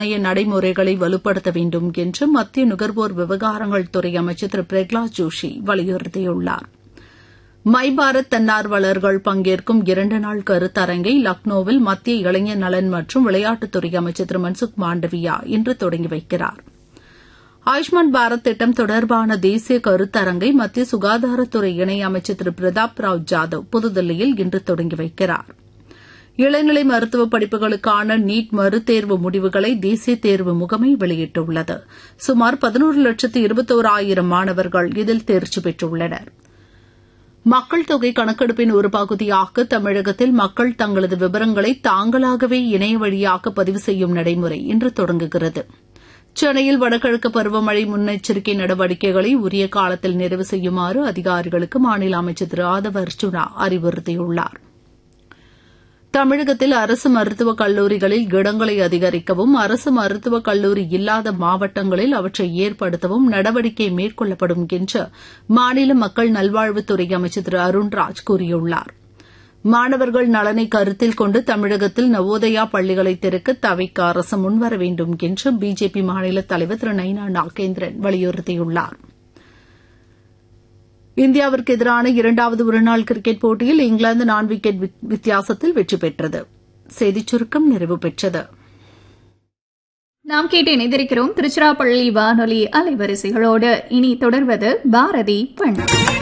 இணைய நடைமுறைகளை வலுப்படுத்த வேண்டும் என்று மத்திய நுகர்வோர் விவகாரங்கள் துறை அமைச்சர் திரு பிரகலாத் ஜோஷி வலியுறுத்தியுள்ளார் மை பாரத் தன்னார்வலர்கள் பங்கேற்கும் இரண்டு நாள் கருத்தரங்கை லக்னோவில் மத்திய இளைஞர் நலன் மற்றும் விளையாட்டுத்துறை அமைச்சர் திரு மன்சுக் மாண்டவியா இன்று தொடங்கி வைக்கிறார் ஆயுஷ்மான் பாரத் திட்டம் தொடர்பான தேசிய கருத்தரங்கை மத்திய சுகாதாரத்துறை இணையமைச்சர் திரு பிரதாப் ராவ் ஜாதவ் புதுதில்லியில் இன்று தொடங்கி வைக்கிறார் இளநிலை மருத்துவ படிப்புகளுக்கான நீட் மறுதேர்வு முடிவுகளை தேசிய தேர்வு முகமை வெளியிட்டுள்ளது சுமார் பதினோரு லட்சத்து இருபத்தோராயிரம் மாணவர்கள் இதில் தேர்ச்சி பெற்றுள்ளனர் மக்கள் தொகை கணக்கெடுப்பின் ஒரு பகுதியாக தமிழகத்தில் மக்கள் தங்களது விவரங்களை தாங்களாகவே இணைய வழியாக பதிவு செய்யும் நடைமுறை இன்று தொடங்குகிறது சென்னையில் வடகிழக்கு பருவமழை முன்னெச்சரிக்கை நடவடிக்கைகளை உரிய காலத்தில் நிறைவு செய்யுமாறு அதிகாரிகளுக்கு மாநில அமைச்சர் திரு ஆதவ அர்ஜுனா அறிவுறுத்தியுள்ளாா் தமிழகத்தில் அரசு மருத்துவக் கல்லூரிகளில் இடங்களை அதிகரிக்கவும் அரசு மருத்துவக் கல்லூரி இல்லாத மாவட்டங்களில் அவற்றை ஏற்படுத்தவும் நடவடிக்கை மேற்கொள்ளப்படும் என்று மாநில மக்கள் நல்வாழ்வுத்துறை அமைச்சர் திரு அருண்ராஜ் கூறியுள்ளார் மாணவர்கள் நலனை கருத்தில் கொண்டு தமிழகத்தில் நவோதயா பள்ளிகளை திறக்க தவிக்க அரசு முன்வர வேண்டும் என்று பிஜேபி மாநில தலைவர் திரு நைனா நாகேந்திரன் வலியுறுத்தியுள்ளாா் இந்தியாவிற்கு எதிரான இரண்டாவது ஒருநாள் கிரிக்கெட் போட்டியில் இங்கிலாந்து நான்கு விக்கெட் வித்தியாசத்தில் வெற்றி பெற்றது செய்திச் சுருக்கம் நிறைவு பெற்றது நாம் கேட்டு இணைந்திருக்கிறோம் திருச்சிராப்பள்ளி வானொலி அலைவரிசைகளோடு இனி தொடர்வது பாரதி பண்